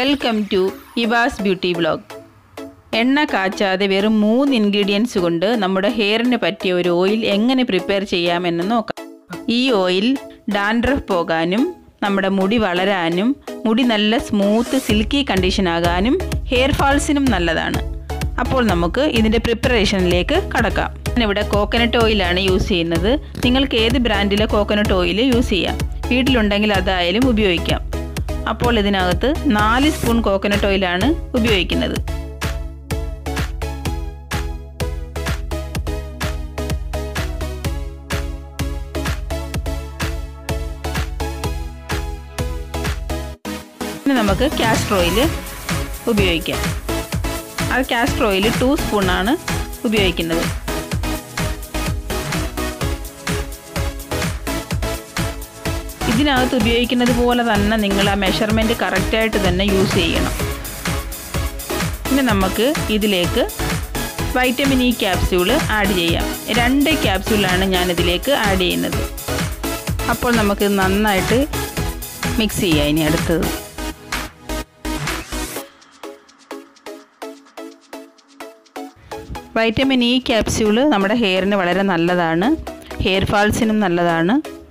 welcome to Iva's beauty vlog എണ്ണ കാച്ചാതെ വെറും മൂന്ന് ഇൻഗ്രീഡിയൻസ് കൊണ്ട് നമ്മുടെ ഹെയറിന് പറ്റിയ ഒരു ഓയിൽ എങ്ങനെ പ്രിപ്പയർ ചെയ്യാമെന്ന് നോക്കാം ഈ ഓയിൽ ഡാൻഡ്രഫ് പോകാനും നമ്മുടെ മുടി വളരാനും മുടി നല്ല സ്മൂത്ത് സിൽക്കി കണ്ടീഷൻ ആകാനും ഹെയർ ഫാൾസിനും നല്ലതാണ് അപ്പോൾ നമുക്ക് ഇതിൻ്റെ പ്രിപ്പറേഷനിലേക്ക് കടക്കാം ഞാനിവിടെ കോക്കനട്ട് ഓയിലാണ് യൂസ് ചെയ്യുന്നത് നിങ്ങൾക്ക് ഏത് ബ്രാൻഡിലെ കോക്കനട്ട് ഓയിൽ യൂസ് ചെയ്യാം വീട്ടിലുണ്ടെങ്കിൽ അതായാലും ഉപയോഗിക്കാം അപ്പോൾ ഇതിനകത്ത് നാല് സ്പൂൺ കോക്കനട്ട് ഓയിലാണ് ഉപയോഗിക്കുന്നത് ഇനി നമുക്ക് കാസ്റ്റർ ഓയിൽ ഉപയോഗിക്കാം അത് കാസ്റ്റർ ഓയിൽ ടു സ്പൂണാണ് ഉപയോഗിക്കുന്നത് ഇതിനകത്ത് ഉപയോഗിക്കുന്നത് പോലെ തന്നെ നിങ്ങൾ ആ മെഷർമെൻറ്റ് കറക്റ്റായിട്ട് തന്നെ യൂസ് ചെയ്യണം പിന്നെ നമുക്ക് ഇതിലേക്ക് വൈറ്റമിൻ ഇ ക്യാപ്സ്യൂൾ ആഡ് ചെയ്യാം രണ്ട് ക്യാപ്സ്യൂളാണ് ഞാൻ ഇതിലേക്ക് ആഡ് ചെയ്യുന്നത് അപ്പോൾ നമുക്ക് നന്നായിട്ട് മിക്സ് ചെയ്യാം ഇനി അടുത്തത് വൈറ്റമിൻ ഇ ക്യാപ്സ്യൂൾ നമ്മുടെ ഹെയറിന് വളരെ നല്ലതാണ് ഹെയർ ഫാൾസിനും നല്ലതാണ്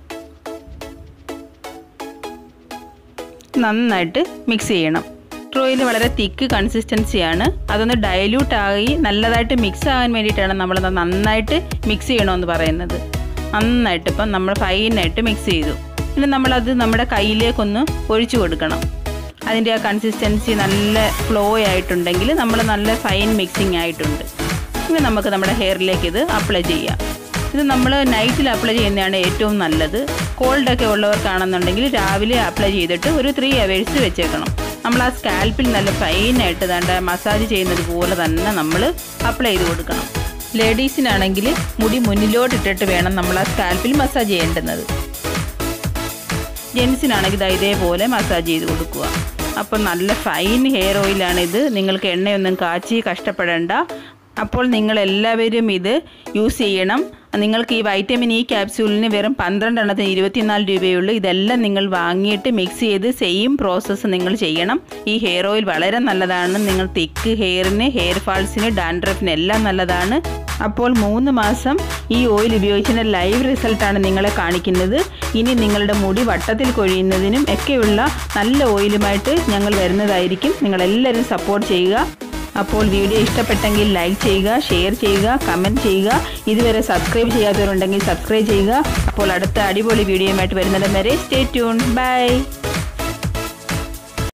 നന്നായിട്ട് മിക്സ് ചെയ്യണം ഓയിൽ വളരെ തിക്ക് കൺസിസ്റ്റൻസിയാണ് അതൊന്ന് ഡയല്യൂട്ട് ആയി നല്ലതായിട്ട് മിക്സ് ആകാൻ വേണ്ടിയിട്ടാണ് നമ്മൾ നന്നായിട്ട് മിക്സ് ചെയ്യണമെന്ന് പറയുന്നത് നന്നായിട്ട് ഇപ്പം നമ്മൾ ഫൈനായിട്ട് മിക്സ് ചെയ്തു പിന്നെ നമ്മളത് നമ്മുടെ കയ്യിലേക്കൊന്ന് ഒഴിച്ചു കൊടുക്കണം അതിൻ്റെ ആ കൺസിസ്റ്റൻസി നല്ല ഫ്ലോ ആയിട്ടുണ്ടെങ്കിൽ നമ്മൾ നല്ല ഫൈൻ മിക്സിങ് ആയിട്ടുണ്ട് ഇനി നമുക്ക് നമ്മുടെ ഹെയറിലേക്ക് ഇത് അപ്ലൈ ചെയ്യാം ഇത് നമ്മൾ നൈറ്റിൽ അപ്ലൈ ചെയ്യുന്നതാണ് ഏറ്റവും നല്ലത് കോൾഡൊക്കെ ഉള്ളവർക്കാണെന്നുണ്ടെങ്കിൽ രാവിലെ അപ്ലൈ ചെയ്തിട്ട് ഒരു ത്രീ അവേഴ്സ് വെച്ചേക്കണം നമ്മൾ ആ സ്കാൽപ്പിൽ നല്ല ഫൈനായിട്ട് വേണ്ട മസാജ് ചെയ്യുന്നത് പോലെ തന്നെ നമ്മൾ അപ്ലൈ ചെയ്ത് കൊടുക്കണം ലേഡീസിനാണെങ്കിൽ മുടി മുന്നിലോട്ടിട്ടിട്ട് വേണം നമ്മൾ ആ സ്കാൽപ്പിൽ മസാജ് ചെയ്യേണ്ടുന്നത് ജെൻസിനാണെങ്കിൽ ഇത് ഇതേപോലെ മസാജ് ചെയ്ത് കൊടുക്കുക അപ്പോൾ നല്ല ഫൈൻ ഹെയർ ഓയിലാണിത് നിങ്ങൾക്ക് എണ്ണയൊന്നും കാച്ചി കഷ്ടപ്പെടേണ്ട അപ്പോൾ നിങ്ങൾ എല്ലാവരും ഇത് യൂസ് ചെയ്യണം നിങ്ങൾക്ക് ഈ വൈറ്റമിൻ ഇ ക്യാപ്സ്യൂളിന് വെറും പന്ത്രണ്ടെണ്ണത്തിന് ഇരുപത്തിനാല് രൂപയുള്ളൂ ഇതെല്ലാം നിങ്ങൾ വാങ്ങിയിട്ട് മിക്സ് ചെയ്ത് സെയിം പ്രോസസ്സ് നിങ്ങൾ ചെയ്യണം ഈ ഹെയർ ഓയിൽ വളരെ നല്ലതാണ് നിങ്ങൾ തിക്ക് ഹെയറിന് ഹെയർ ഫാൾസിന് ഡാൻഡ്രഫിന് എല്ലാം നല്ലതാണ് അപ്പോൾ മൂന്ന് മാസം ഈ ഓയിൽ ഉപയോഗിച്ചതിൻ്റെ ലൈവ് റിസൾട്ടാണ് നിങ്ങളെ കാണിക്കുന്നത് ഇനി നിങ്ങളുടെ മുടി വട്ടത്തിൽ കൊഴിയുന്നതിനും ഒക്കെയുള്ള നല്ല ഓയിലുമായിട്ട് ഞങ്ങൾ വരുന്നതായിരിക്കും നിങ്ങളെല്ലാവരും സപ്പോർട്ട് ചെയ്യുക അപ്പോൾ വീഡിയോ ഇഷ്ടപ്പെട്ടെങ്കിൽ ലൈക്ക് ചെയ്യുക ഷെയർ ചെയ്യുക കമൻറ്റ് ചെയ്യുക ഇതുവരെ സബ്സ്ക്രൈബ് ചെയ്യാത്തവരുണ്ടെങ്കിൽ സബ്സ്ക്രൈബ് ചെയ്യുക അപ്പോൾ അടുത്ത അടിപൊളി വീഡിയോയുമായിട്ട് വരുന്നിടം വരെ സ്റ്റേ ട്യൂൺ ബൈ